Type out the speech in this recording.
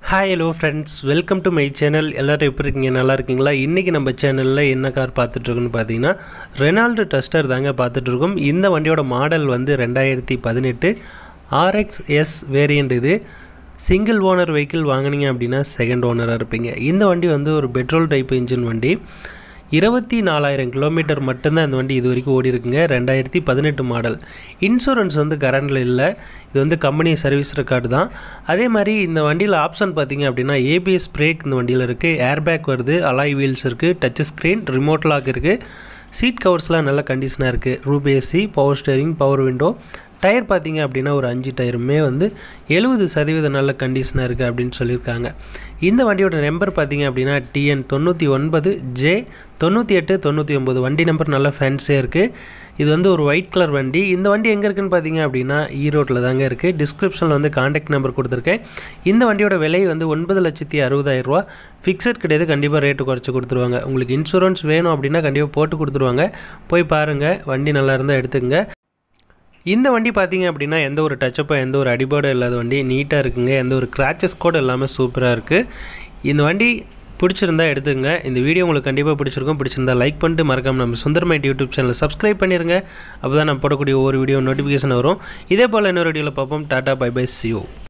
hi hello friends welcome to my channel எல்லோரும் எப்படி இருக்கீங்க நல்லா இருக்கீங்களா இன்றைக்கி நம்ம சேனலில் என்ன கார் பார்த்துட்ருக்குன்னு பார்த்தீங்கன்னா ரெனால்டு டஸ்டர் தாங்க பார்த்துட்ருக்கோம் இந்த வண்டியோட மாடல் வந்து ரெண்டாயிரத்தி பதினெட்டு ஆர்எக்ஸ் எஸ் வேரியண்ட் இது சிங்கிள் ஓனர் வெஹிக்கிள் வாங்குனீங்க அப்படின்னா செகண்ட் ஓனராக இருப்பீங்க இந்த வண்டி வந்து ஒரு பெட்ரோல் டைப் இன்ஜின் வண்டி இருபத்தி நாலாயிரம் கிலோமீட்டர் மட்டும்தான் இந்த வண்டி இது வரைக்கும் ஓடி இருக்குங்க ரெண்டாயிரத்தி பதினெட்டு மாடல் இன்சூரன்ஸ் வந்து கரண்டில் இல்லை இது வந்து கம்பெனி சர்வீஸ் ரெக்கார்டு தான் அதே மாதிரி இந்த வண்டியில் ஆப்ஷன் பார்த்தீங்க அப்படின்னா ஏபிஎஸ் பிரேக் இந்த வண்டியில் இருக்குது ஏர்பேக் வருது அலாய் வீல்ஸ் இருக்குது டச் ஸ்க்ரீன் ரிமோட் லாக் இருக்குது சீட் கவர்ஸ்லாம் நல்ல கண்டிஷனாக இருக்குது roof AC power steering power window tyre பார்த்தீங்க அப்படின்னா ஒரு அஞ்சு டயருமே வந்து எழுபது சதவீதம் நல்ல கண்டிஷனாக இருக்குது அப்படின்னு சொல்லியிருக்காங்க இந்த வண்டியோட நம்பர் பார்த்தீங்க அப்படின்னா டிஎன் தொண்ணூற்றி ஒன்பது ஜே தொண்ணூற்றி எட்டு தொண்ணூற்றி ஒம்பது வண்டி நம்பர் நல்ல ஃபேன்ஸியாக இருக்குது இது வந்து ஒரு ஒயிட் கலர் வண்டி இந்த வண்டி எங்கே இருக்குன்னு பார்த்தீங்க அப்படின்னா ஈரோட்டில் தாங்க இருக்குது டிஸ்கிரிப்ஷனில் வந்து காண்டாக்ட் நம்பர் கொடுத்துருக்கேன் இந்த வண்டியோட விலை வந்து ஒன்பது லட்சத்தி அறுபதாயிரரூவா ஃபிக்ஸட் கிடையாது கண்டிப்பாக ரேட்டு குறைச்சி கொடுத்துருவாங்க உங்களுக்கு இன்சூரன்ஸ் வேணும் அப்படின்னா கண்டிப்பாக போட்டு கொடுத்துருவாங்க போய் பாருங்கள் வண்டி நல்லா இருந்தால் எடுத்துக்கங்க இந்த வண்டி பார்த்தீங்க அப்படின்னா எந்த ஒரு டச்சப்போ எந்த ஒரு அடிபாடும் இல்லாத வண்டி நீட்டாக இருக்குங்க எந்த ஒரு கிராச்சஸ் கூட எல்லாமே சூப்பராக இருக்குது இந்த வண்டி பிடிச்சிருந்தா எடுத்துங்க இந்த வீடியோ உங்களுக்கு கண்டிப்பாக பிடிச்சிருக்கும் பிடிச்சிருந்தா லைக் பண்ணிட்டு மறக்காம நம்ம சுந்தரமைட் யூடியூப் சேனலை சப்ஸ்கிரைப் பண்ணிடுங்க அப்போ தான் நான் போடக்கூடிய ஒவ்வொரு வீடியோ நோட்டிஃபிகேஷன் வரும் இதே போல் இன்னொரு வீடியோவில் பார்ப்போம் டாட்டா பை பை சியூ